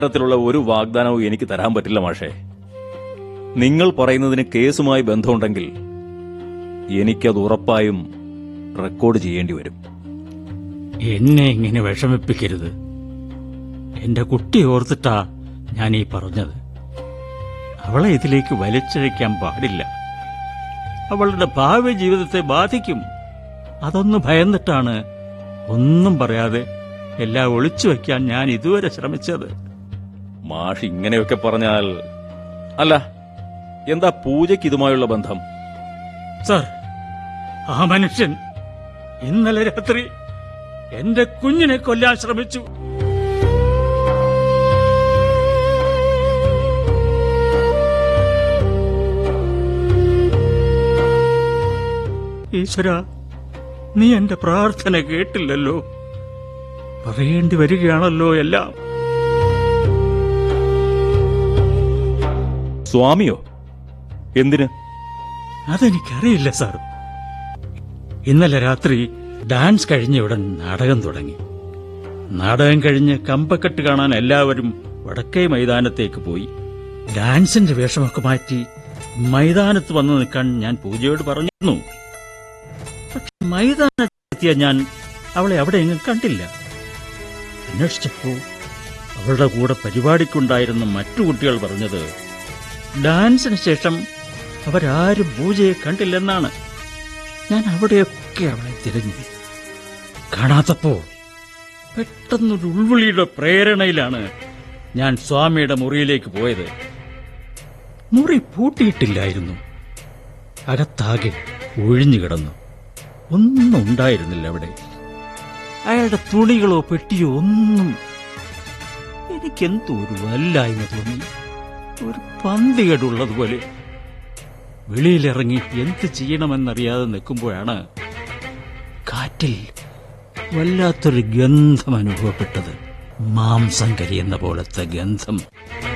തരത്തിലുള്ള ഒരു വാഗ്ദാനവും എനിക്ക് തരാൻ പറ്റില്ല മാഷേ നിങ്ങൾ പറയുന്നതിന് കേസുമായി ബന്ധമുണ്ടെങ്കിൽ എനിക്കത് ഉറപ്പായും റെക്കോർഡ് ചെയ്യേണ്ടി വരും എന്നെ ഇങ്ങനെ വിഷമിപ്പിക്കരുത് എന്റെ കുട്ടി ഓർത്തിട്ടാ ഞാൻ ഈ പറഞ്ഞത് അവളെ ഇതിലേക്ക് വലിച്ചഴയ്ക്കാൻ പാടില്ല അവളുടെ ഭാവി ജീവിതത്തെ ബാധിക്കും അതൊന്ന് ഭയന്നിട്ടാണ് ഒന്നും പറയാതെ എല്ലാം ഒളിച്ചു വയ്ക്കാൻ ഞാൻ ഇതുവരെ ശ്രമിച്ചത് മാഷ് ഇങ്ങനെയൊക്കെ പറഞ്ഞാൽ അല്ല എന്താ പൂജയ്ക്ക് ഇതുമായുള്ള ബന്ധം സർ ആ മനുഷ്യൻ ഇന്നലെ രാത്രി എന്റെ കുഞ്ഞിനെ കൊല്ലാൻ ശ്രമിച്ചു ഈശ്വര നീ എന്റെ പ്രാർത്ഥന കേട്ടില്ലല്ലോ പറയേണ്ടി വരികയാണല്ലോ എല്ലാം സ്വാമിയോ എന്തിന് അതെനിക്കറിയില്ല സാർ ഇന്നലെ രാത്രി ഡാൻസ് കഴിഞ്ഞ ഉടൻ നാടകം തുടങ്ങി നാടകം കഴിഞ്ഞ് കമ്പക്കെട്ട് കാണാൻ എല്ലാവരും വടക്കേ മൈതാനത്തേക്ക് പോയി ഡാൻസിന്റെ വേഷമൊക്കെ മാറ്റി മൈതാനത്ത് വന്നു നിൽക്കാൻ ഞാൻ പൂജയോട് പറഞ്ഞിരുന്നു പക്ഷെ മൈതാനത്തെത്തിയ ഞാൻ അവളെ അവിടെ എങ്ങും കണ്ടില്ല അന്വേഷിച്ചപ്പോ അവളുടെ കൂടെ പരിപാടിക്കുണ്ടായിരുന്ന മറ്റു കുട്ടികൾ പറഞ്ഞത് ഡാൻസിന് ശേഷം അവരാരും പൂജയെ കണ്ടില്ലെന്നാണ് ഞാൻ അവിടെയൊക്കെ അവളെ തിരഞ്ഞു കാണാത്തപ്പോ പെട്ടെന്നൊരു ഉൾവിളിയുടെ പ്രേരണയിലാണ് ഞാൻ സ്വാമിയുടെ മുറിയിലേക്ക് പോയത് മുറി പൂട്ടിയിട്ടില്ലായിരുന്നു അകത്താകെ ഒഴിഞ്ഞു കിടന്നു ഒന്നും ഉണ്ടായിരുന്നില്ല അവിടെ അയാളുടെ തുണികളോ പെട്ടിയോ ഒന്നും എനിക്കെന്തോ ഒരു വല്ലായ്മ തോന്നി ഒരു പന്തികേടുള്ളതുപോലെ വെളിയിലിറങ്ങി എന്ത് ചെയ്യണമെന്നറിയാതെ നിൽക്കുമ്പോഴാണ് കാറ്റിൽ വല്ലാത്തൊരു ഗന്ധം അനുഭവപ്പെട്ടത് മാംസം കരിയുന്ന പോലത്തെ ഗന്ധം